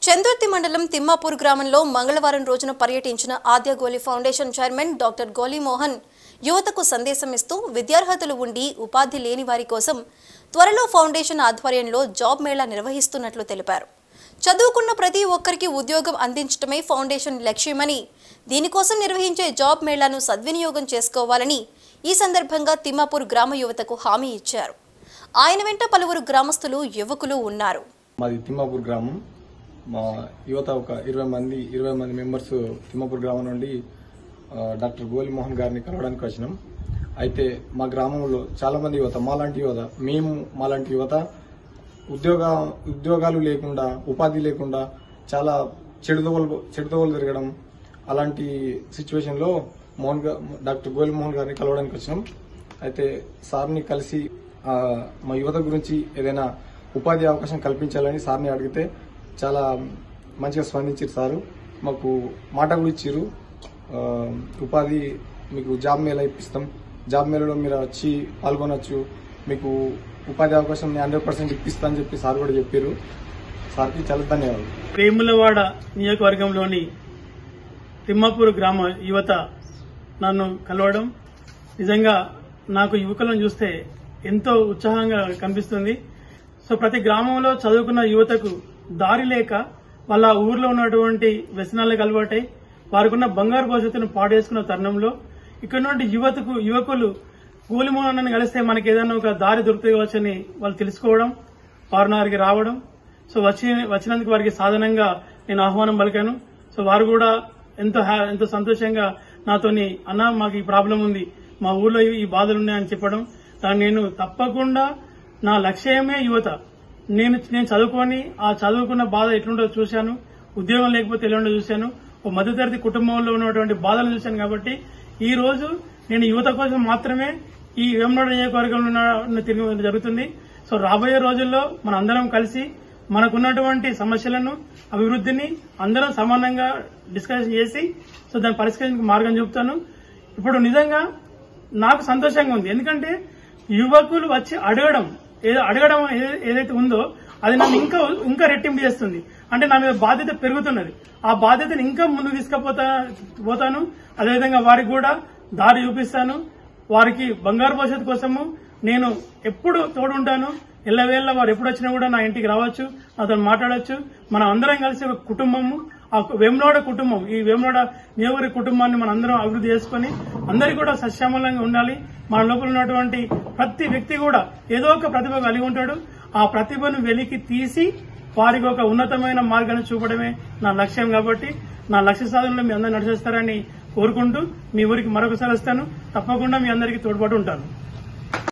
చందుర్తి మండలం తిమ్మాపూర్ గ్రామంలో మంగళవారం రోజున పర్యటించిన ఆద్య గోలి ఫౌండేషన్ చైర్మన్ డాక్టర్ గోలి మోహన్ యువతకు సందేశం ఇస్తూ విద్యార్హతలు ఉండి ఉపాధి లేని వారి కోసం త్వరలో ఫౌండేషన్ ఆధ్వర్యంలో జాబ్ మేళా నిర్వహిస్తున్నట్లు తెలిపారు చదువుకున్న ప్రతి ఒక్కరికి ఉద్యోగం అందించడమే ఫౌండేషన్ లక్ష్యమని దీనికోసం నిర్వహించే జాబ్ మేళాను సద్వినియోగం చేసుకోవాలని ఈ సందర్భంగా తిమ్మాపూర్ గ్రామ యువతకు హామీ ఇచ్చారు ఆయన వెంట పలువురు గ్రామస్తులు యువకులు ఉన్నారు మాది తిమ్మాపూర్ గ్రామం మా యువత ఒక ఇరవై మంది ఇరవై మంది మెంబర్స్ తిమ్మాపూర్ గ్రామం నుండి ఆ, డాక్టర్ గోలి మోహన్ గారిని కలవడానికి వచ్చినాం అయితే మా గ్రామంలో చాలా మంది యువత మాలాంటి యువత మేము మాలాంటి యువత ఉద్యోగ ఉద్యోగాలు లేకుండా ఉపాధి లేకుండా చాలా చెడుదోవలు చెడుదోవలు తిరగడం అలాంటి సిచ్యువేషన్ లో మోహన్ గా డాక్టర్ గోలి మోహన్ గారిని కలవడానికి వచ్చినాం అయితే సార్ని కలిసి ఆ, మా యువత గురించి ఏదైనా ఉపాధి అవకాశం కల్పించాలని సార్ని అడిగితే చాలా మంచిగా స్పందించారు సారు మాకు మాట కూడా ఇచ్చారు ఆ, ఉపాధి మీకు జాబ్ మేళ ఇప్పిస్తాం జాబ్ మేళలో మీరు వచ్చి పాల్గొనొచ్చు మీకు ఉపాధి అవకాశం నేను హండ్రెడ్ పర్సెంట్ ఇప్పిస్తా అని చెప్పి సార్ కూడా చెప్పారు సార్కి చాలా ధన్యవాదాలు వేములవాడ నియోజకవర్గంలోని తిమ్మాపూర్ గ్రామ యువత నన్ను కలవడం నిజంగా నాకు యువకులను చూస్తే ఎంతో ఉత్సాహంగా కనిపిస్తుంది సో ప్రతి గ్రామంలో చదువుకున్న యువతకు దారి లేక వాళ్ళ ఊర్లో ఉన్నటువంటి వ్యసనాలకు అలవాటై వారికున్న బంగారు భవిష్యత్తును పాడేసుకున్న తరుణంలో ఇక్కడ నుండి యువతకు యువకులు కూలిమూలనని కలిస్తే మనకి ఏదైనా ఒక దారి దొరుకుతాయవచ్చని వాళ్ళు తెలుసుకోవడం వారినారికి రావడం సో వచ్చి వచ్చినందుకు వారికి సాధనంగా నేను ఆహ్వానం పలికాను సో వారు కూడా ఎంతో హ్యా- ఎంతో సంతోషంగా నాతోని అన్న మాకు ఈ ప్రాబ్లం ఉంది మా ఊర్లో ఈ- ఈ బాధలు ఉన్నాయని చెప్పడం దాన్ని నేను తప్పకుండా నా లక్ష్యమే యువత నేను నేను చదువుకొని ఆ చదువుకున్న బాధ ఎట్లుంటో చూశాను ఉద్యోగం లేకపోతే ఎలా ఉండో చూశాను ఓ మధ్యతరగతి కుటుంబంలో ఉన్నటువంటి బాధలు చూశాను కాబట్టి ఈ రోజు నేను యువత కోసం మాత్రమే ఈ వేమనాడు నియోజకవర్గంలో ఉన్న- ఉన్న తిరిగి జరుగుతుంది సో రాబోయే రోజుల్లో మన అందరం కలిసి మనకున్నటువంటి సమస్యలను అభివృద్ధిని అందరం సమానంగా డిస్కషన్ చేసి సో దాన్ని పరిష్కరించడానికి మార్గం చూపుతాను ఇప్పుడు నిజంగా నాకు సంతోషంగా ఉంది ఎందుకంటే యువకులు వచ్చి అడగడం ఏదో అడగడం ఏ- ఏదైతే ఉందో అది నన్ను ఇంకా ఇంకా రెట్టింపు చేస్తుంది అంటే నా మీద బాధ్యత పెరుగుతున్నది ఆ బాధ్యతను ఇంకా ముందుకు తీసుకుపోతా పోతాను అదేవిధంగా వారికి కూడా దారి చూపిస్తాను వారికి బంగారు భవిష్యత్తు కోసము నేను ఎప్పుడు తోడుంటాను ఎల్లవేళ్ళ వారు ఎప్పుడు వచ్చినా కూడా నా ఇంటికి రావచ్చు నాతో మాట్లాడొచ్చు మనం అందరం కలిసి ఒక కుటుంబము ఆ వేమలోడ కుటుంబం ఈ వేమలోడ నియోగరి కుటుంబాన్ని మనం అందరం అభివృద్ధి చేసుకుని అందరికీ కూడా సశ్యామలంగా ఉండాలి మన లోపల ఉన్నటువంటి ప్రతి వ్యక్తి కూడా ఏదో ఒక ప్రతిభ కలిగి ఉంటాడు ఆ ప్రతిభను వెలికి తీసి వారికి ఒక ఉన్నతమైన మార్గాన్ని చూపడమే నా లక్ష్యం కాబట్టి నా లక్ష్య సాధనలో మీ అందరూ నడిచేస్తారని కోరుకుంటూ మీ ఊరికి మరొకసారి వస్తాను తప్పకుండా మీ అందరికీ తోడ్పాటు ఉంటాను